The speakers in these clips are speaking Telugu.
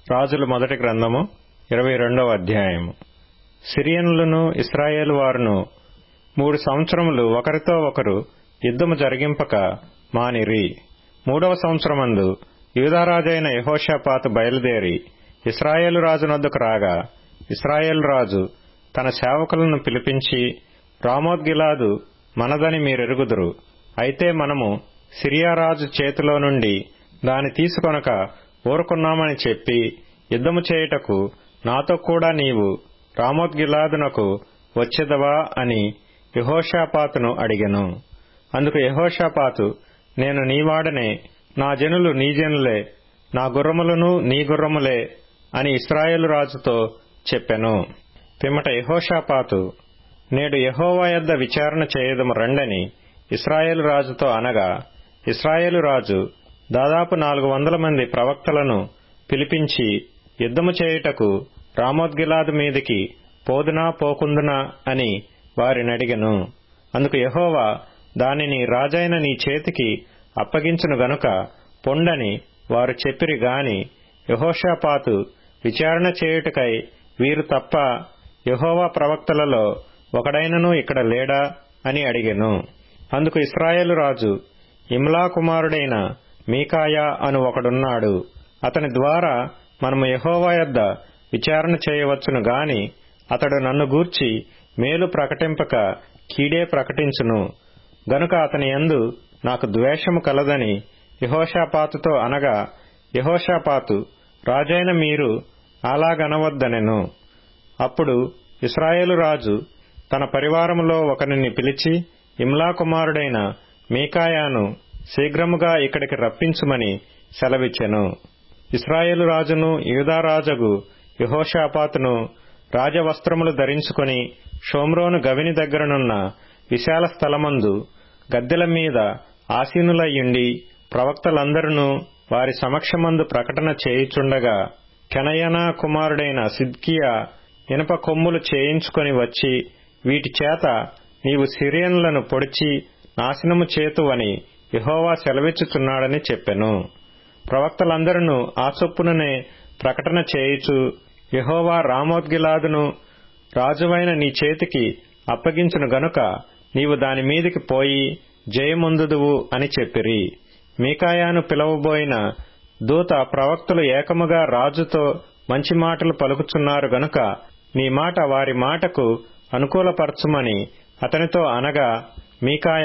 రాజుల మొదటి గ్రంథము ఇరవై రెండవ అధ్యాయము సిరియనులను ఇస్రాయేలు వారును మూడు సంవత్సరములు ఒకరితో ఒకరు యుద్ధము జరిగింపక మానిరి మూడవ సంవత్సరమందు యూదారాజైన యహోషాపాతు బయలుదేరి ఇస్రాయేలు రాజు నొద్దకు రాగా ఇస్రాయేలు రాజు తన సేవకులను పిలిపించి రామోద్గిలాదు మనదని మీరెరుగుదురు అయితే మనము సిరియారాజు చేతిలో నుండి దాని తీసుకొనక ఊరుకున్నామని చెప్పి యుద్ధము చేయుటకు నాతో కూడా నీవు రామోద్గిలాదునకు వచ్చెదవా అని యహోషాపాతును అడిగెను అందుకు యహోషాపాతు నేను నీవాడనే నా జనులు నీ జనులే నా గుర్రములను నీ గుర్రములే అని ఇస్రాయేలు రాజుతో చెప్పెను పిమ్మట యహోషాపాతు నేడు యహోవా యొద్ద విచారణ చేయదము రండని ఇస్రాయేలు రాజుతో అనగా ఇస్రాయేలు రాజు దాదాపు నాలుగు వందల మంది ప్రవక్తలను పిలిపించి యుద్ధము చేయుటకు రామోద్గిలాదు మీదికి పోదునా పోకుందునా అని వారినడిగెను అందుకు యహోవా దానిని రాజైన నీ చేతికి అప్పగించును గనుక పొండని వారు చెప్పిరి గాని యహోషాపాతు విచారణ చేయుటకై వీరు తప్ప యహోవా ప్రవక్తలలో ఒకడైనను ఇక్కడ లేడా అని అడిగెను అందుకు ఇస్రాయేలు రాజు ఇమ్లా కుమారుడైన మీకాయా అను ఒకడున్నాడు అతని ద్వారా మనము యహోవా యొద్ద విచారణ చేయవచ్చును గాని అతడు నన్ను గూర్చి మేలు ప్రకటింపక కీడే ప్రకటించును గనుక అతని యందు నాకు ద్వేషము కలదని యహోషాపాతుతో అనగా యహోషాపాతు రాజైన మీరు అలాగనవద్దనెను అప్పుడు ఇస్రాయేలు రాజు తన పరివారములో ఒకరిని పిలిచి ఇమ్లా కుమారుడైన మీకాయాను శీఘ్రముగా ఇక్కడికి రప్పించుమని సెలవిచ్చెను ఇస్రాయేలు రాజును యూదారాజగు యహోషాపాతును రాజవస్త్రములు ధరించుకొని షోమ్రోను గవిని దగ్గరనున్న విశాల స్థలమందు గద్దెల మీద ఆసీనులయ్యుండి ప్రవక్తలందరూ వారి సమక్షమందు ప్రకటన చేయుచుండగా కెనయనా కుమారుడైన సిద్కియా ఇనప కొమ్ములు చేయించుకొని వచ్చి వీటి చేత నీవు సిరియన్లను పొడిచి నాశనము చేతువని యహోవా సెలవిచ్చుచున్నాడని చెప్పెను ప్రవక్తలందరూ ఆ చొప్పుననే ప్రకటన చేయుచు యహోవా రామోద్గిలాదును రాజువైన నీ చేతికి అప్పగించును గనుక నీవు దాని మీదికి పోయి జయముందుదువు అని చెప్పిరి మీకాయాను పిలవబోయిన దూత ప్రవక్తలు ఏకముగా రాజుతో మంచి మాటలు పలుకుచున్నారు గనుక నీ మాట వారి మాటకు అనుకూలపరచుమని అతనితో అనగా మీకాయ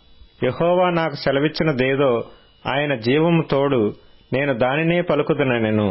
యహోవా నాకు సెలవిచ్చినదేదో ఆయన జీవము తోడు నేను దానినే పలుకుదునెను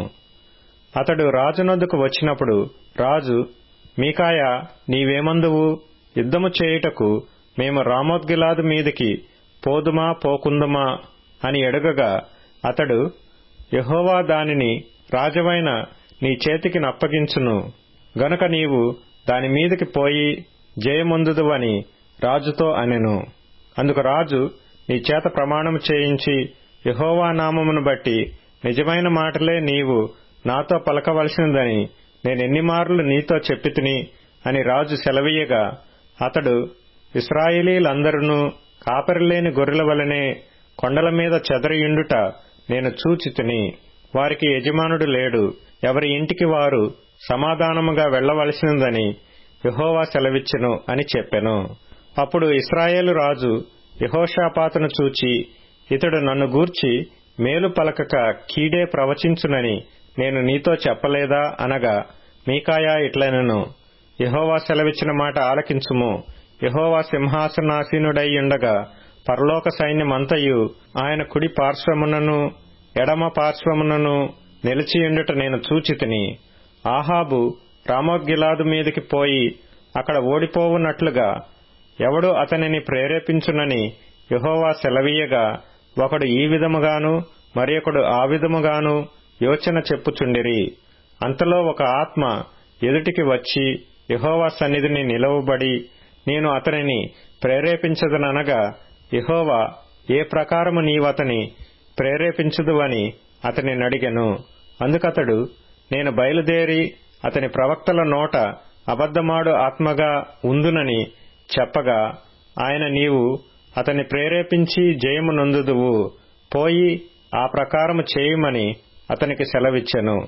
అతడు రాజునొద్దకు వచ్చినప్పుడు రాజు మీకాయ నీవేమందువు యుద్ధము చేయుటకు మేము రామోద్గిలాదు మీదికి పోదుమా పోకుందుమా అని అడుగగా అతడు యహోవా దానిని రాజవైన నీ చేతికి నప్పగించును గనుక నీవు దాని మీదికి పోయి జయముందుదువని రాజుతో అనెను అందుకు రాజు నీ చేత ప్రమాణము చేయించి యహోవా నామమును బట్టి నిజమైన మాటలే నీవు నాతో పలకవలసినదని నేనెన్ని మార్లు నీతో చెప్పితిని అని రాజు సెలవీయగా అతడు ఇస్రాయేలీలందరూ కాపరిలేని గొర్రెల వలనే కొండల మీద చెదరియుండుట నేను చూచితిని వారికి యజమానుడు లేడు ఎవరి ఇంటికి వారు సమాధానముగా వెళ్లవలసినదని యహోవా సెలవిచ్చెను అని చెప్పెను అప్పుడు ఇస్రాయేలు రాజు యహోషాపాతును చూచి ఇతడు నన్ను గూర్చి మేలు పలకక కీడే ప్రవచించునని నేను నీతో చెప్పలేదా అనగా మీకాయా ఇట్లనెను యహోవా సెలవిచ్చిన మాట ఆలకించుము యహోవా సింహాసనాసీనుడయ్యుండగా పరలోక సైన్యమంతయు ఆయన కుడి పార్శ్వమునను ఎడమ పార్శ్వమునను నిలిచియుండుట నేను చూచితిని ఆహాబు రామోద్గిలాదు మీదికి పోయి అక్కడ ఓడిపోవున్నట్లుగా ఎవడు అతనిని ప్రేరేపించునని యహోవా సెలవీయగా ఒకడు ఈ విధముగాను మరియొకడు ఆ విధముగాను యోచన చెప్పుచుండిరి అంతలో ఒక ఆత్మ ఎదుటికి వచ్చి యహోవా సన్నిధిని నిలవబడి నేను అతనిని ప్రేరేపించదనగా యహోవా ఏ ప్రకారము నీవతని ప్రేరేపించుదువని అతని నడిగెను అందుకతడు నేను బయలుదేరి అతని ప్రవక్తల నోట అబద్ధమాడు ఆత్మగా ఉందునని చెప్పగా ఆయన నీవు అతన్ని ప్రేరేపించి జయము నొందుదువు పోయి ఆ ప్రకారము చేయుమని అతనికి సెలవిచ్చెను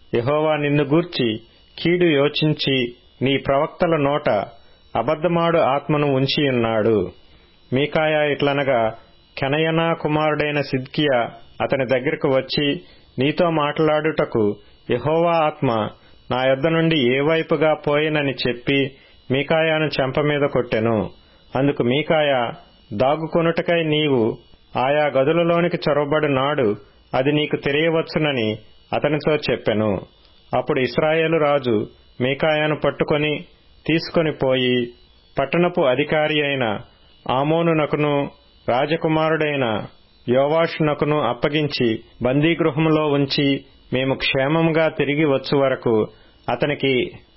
యహోవా నిన్ను గూర్చి కీడు యోచించి నీ ప్రవక్తల నోట అబద్ధమాడు ఆత్మను ఉంచియున్నాడు మీకాయ ఇట్లనగా కెనయనా కుమారుడైన సిద్కియా అతని దగ్గరకు వచ్చి నీతో మాట్లాడుటకు యహోవా ఆత్మ నా యొద్ద నుండి ఏ వైపుగా పోయినని చెప్పి మీకాయాను చెంప మీద కొట్టెను అందుకు మీకాయ దాగుకొనుటకై నీవు ఆయా గదులలోనికి చొరబడు నాడు అది నీకు తెలియవచ్చునని అతనితో చెప్పెను అప్పుడు ఇస్రాయేలు రాజు మీకాయాను పట్టుకొని తీసుకొని పోయి పట్టణపు అధికారి అయిన ఆమోనునకును రాజకుమారుడైన యోవాషునకును అప్పగించి బందీగృహంలో ఉంచి మేము క్షేమముగా తిరిగి వచ్చు వరకు అతనికి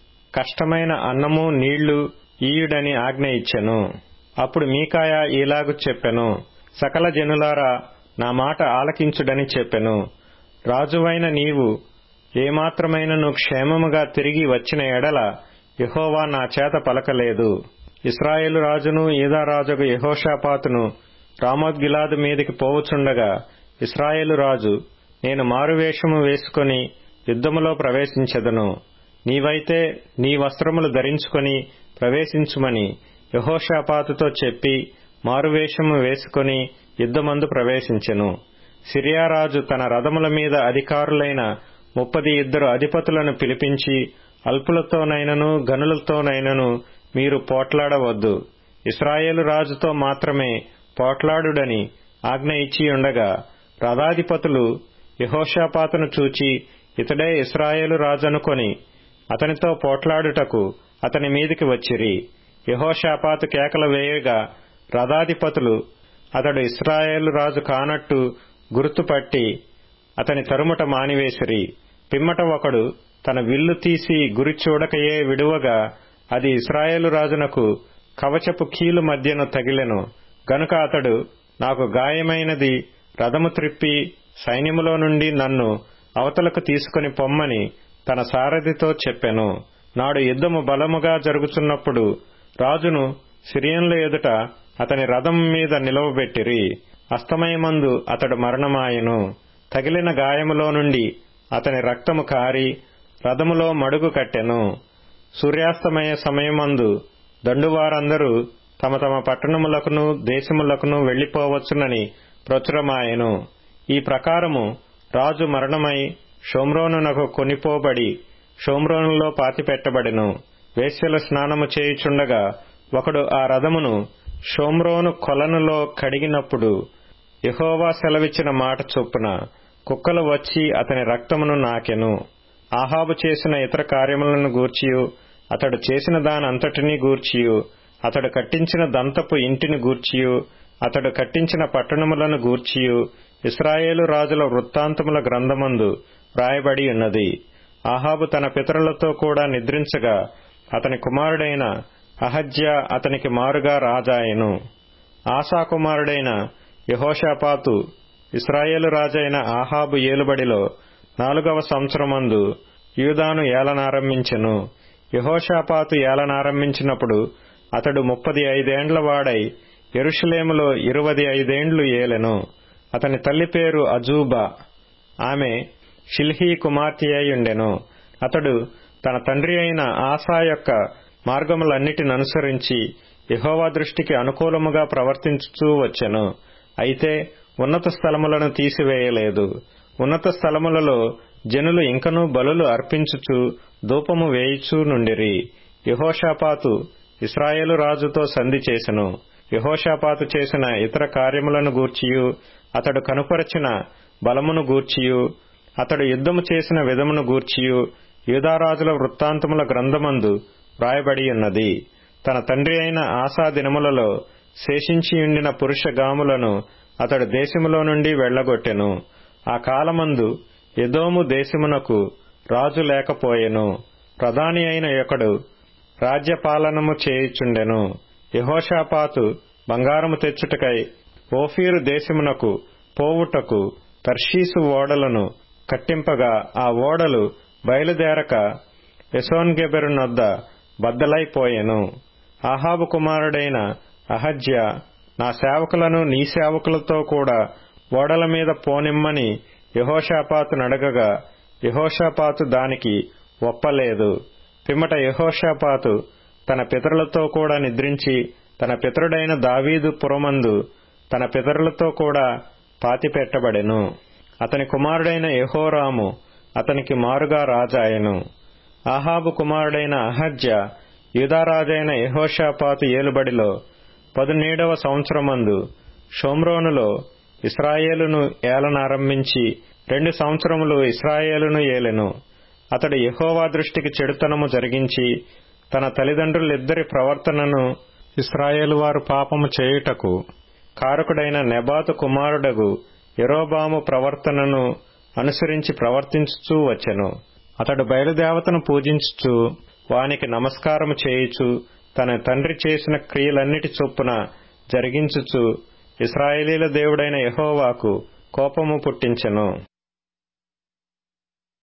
కష్టమైన అన్నము నీళ్లు ఈయుడని ఆజ్ఞ ఇచ్చెను అప్పుడు మీకాయ ఇలాగు చెప్పెను సకల జనులారా నా మాట ఆలకించుడని చెప్పెను రాజువైన నీవు ఏమాత్రమైనను క్షేమముగా తిరిగి వచ్చిన ఎడల యహోవా నా చేత పలకలేదు ఇస్రాయేలు రాజును ఈదారాజుకు యహోషాపాతును రామోద్గిలాదు మీదికి పోవుచుండగా ఇస్రాయేలు రాజు నేను మారువేషము వేసుకుని యుద్ధములో ప్రవేశించెదను నీవైతే నీ వస్త్రములు ధరించుకొని ప్రవేశించుమని యహోషాపాతుతో చెప్పి మారువేషము వేసుకుని యుద్ధమందు ప్రవేశించెను సిరియారాజు తన రథముల మీద అధికారులైన ముప్పది ఇద్దరు అధిపతులను పిలిపించి అల్పులతోనైనను గనులతోనైనను మీరు పోట్లాడవద్దు ఇస్రాయేలు రాజుతో మాత్రమే పోట్లాడుడని ఆజ్ఞ ఇచ్చి ఉండగా రథాధిపతులు యహోషాపాతును చూచి ఇతడే ఇస్రాయేలు రాజనుకొని అతనితో పోట్లాడుటకు అతని మీదికి వచ్చిరి యహోషాపాతు కేకలు వేయగా రథాధిపతులు అతడు ఇస్రాయేలు రాజు కానట్టు గుర్తుపట్టి అతని తరుముట మానివేసిరి పిమ్మట ఒకడు తన విల్లు తీసి గురి చూడకయే విడువగా అది ఇస్రాయేలు రాజునకు కవచపు కీలు మధ్యను తగిలెను గనుక అతడు నాకు గాయమైనది రథము త్రిప్పి సైన్యములో నుండి నన్ను అవతలకు తీసుకుని పొమ్మని తన సారథితో చెప్పెను నాడు యుద్ధము బలముగా జరుగుతున్నప్పుడు రాజును సిరియన్ల ఎదుట అతని రథం మీద నిలవబెట్టిరి అస్తమయమందు అతడు మరణమాయెను తగిలిన గాయములో నుండి అతని రక్తము కారి రథములో మడుగు కట్టెను సూర్యాస్తమయ సమయమందు దండువారందరూ తమ తమ పట్టణములకును దేశములకును వెళ్లిపోవచ్చునని ప్రచురమాయెను ఈ ప్రకారము రాజు మరణమై షోమ్రోనునకు కొనిపోబడి షోమ్రోనులో పాతిపెట్టబడెను వేశ్యల స్నానము చేయుచుండగా ఒకడు ఆ రథమును షోమ్రోను కొలనులో కడిగినప్పుడు యహోవా సెలవిచ్చిన మాట చొప్పున కుక్కలు వచ్చి అతని రక్తమును నాకెను ఆహాబు చేసిన ఇతర కార్యములను గూర్చియు అతడు చేసిన దానంతటినీ గూర్చియు అతడు కట్టించిన దంతపు ఇంటిని గూర్చియు అతడు కట్టించిన పట్టణములను గూర్చియు ఇస్రాయేలు రాజుల వృత్తాంతముల గ్రంథమందు వ్రాయబడి ఉన్నది ఆహాబు తన పితరులతో కూడా నిద్రించగా అతని కుమారుడైన అహజ్య అతనికి మారుగా రాజాయెను ఆశా కుమారుడైన యహోషాపాతు ఇస్రాయేలు రాజైన ఆహాబు ఏలుబడిలో నాలుగవ సంవత్సరమందు యూదాను ఏలనారంభించెను యహోషాపాతు ఏలనారంభించినప్పుడు అతడు ముప్పది ఐదేండ్ల వాడై ఎరుషులేములో ఇరువది ఐదేండ్లు ఏలెను అతని తల్లి పేరు అజూబా ఆమె షిల్హీ కుమార్తె అయ్యుండెను అతడు తన తండ్రి అయిన ఆశా యొక్క మార్గములన్నిటిని అనుసరించి యహోవా దృష్టికి అనుకూలముగా ప్రవర్తించుతూ వచ్చెను అయితే ఉన్నత స్థలములను తీసివేయలేదు ఉన్నత స్థలములలో జనులు ఇంకనూ బలులు అర్పించుచు ధూపము వేయిచూ నుండిరి యహోషాపాతు ఇస్రాయేలు రాజుతో సంధి చేసెను యహోషాపాతు చేసిన ఇతర కార్యములను గూర్చియు అతడు కనుపరచిన బలమును గూర్చియు అతడు యుద్ధము చేసిన విధమును గూర్చియు యూదారాజుల వృత్తాంతముల గ్రంథమందు వ్రాయబడి ఉన్నది తన తండ్రి అయిన ఆశా దినములలో శేషించియుండిన పురుషగాములను అతడు దేశములో నుండి వెళ్లగొట్టెను ఆ కాలమందు ఎదోము దేశమునకు రాజు లేకపోయెను ప్రధాని అయిన ఒకడు రాజ్యపాలనము చేయుచుండెను యహోషాపాతు బంగారము తెచ్చుటకై ఓఫీరు దేశమునకు పోవుటకు తర్షీసు ఓడలను కట్టింపగా ఆ ఓడలు బయలుదేరక ఎసోన్గెబెరునొద్ద బద్దలైపోయెను ఆహాబు కుమారుడైన అహజ్య నా సేవకులను నీ సేవకులతో కూడా ఓడల మీద పోనిమ్మని యహోషాపాతు నడగగా యహోషాపాతు దానికి ఒప్పలేదు పిమ్మట యహోషాపాతు తన పితరులతో కూడా నిద్రించి తన పితరుడైన దావీదు పురమందు తన పితరులతో కూడా పాతిపెట్టబడెను అతని కుమారుడైన యహోరాము అతనికి మారుగా రాజాయను ఆహాబు కుమారుడైన అహజ్య యూదారాజైన యహోషాపాతు ఏలుబడిలో పదునేడవ సంవత్సరమందు షోమ్రోనులో ఇస్రాయేలును ఏలనారంభించి రెండు సంవత్సరములు ఇస్రాయేలును ఏలెను అతడు యహోవా దృష్టికి చెడుతనము జరిగించి తన తల్లిదండ్రులిద్దరి ప్రవర్తనను ఇస్రాయేలు వారు పాపము చేయుటకు కారకుడైన నెబాతు కుమారుడగు ఎరోబాము ప్రవర్తనను అనుసరించి ప్రవర్తించుచూ వచ్చెను అతడు బయలుదేవతను పూజించుచు వానికి నమస్కారము చేయుచు తన తండ్రి చేసిన క్రియలన్నిటి చొప్పున జరిగించుచు ఇస్రాయేలీల దేవుడైన యహోవాకు కోపము పుట్టించెను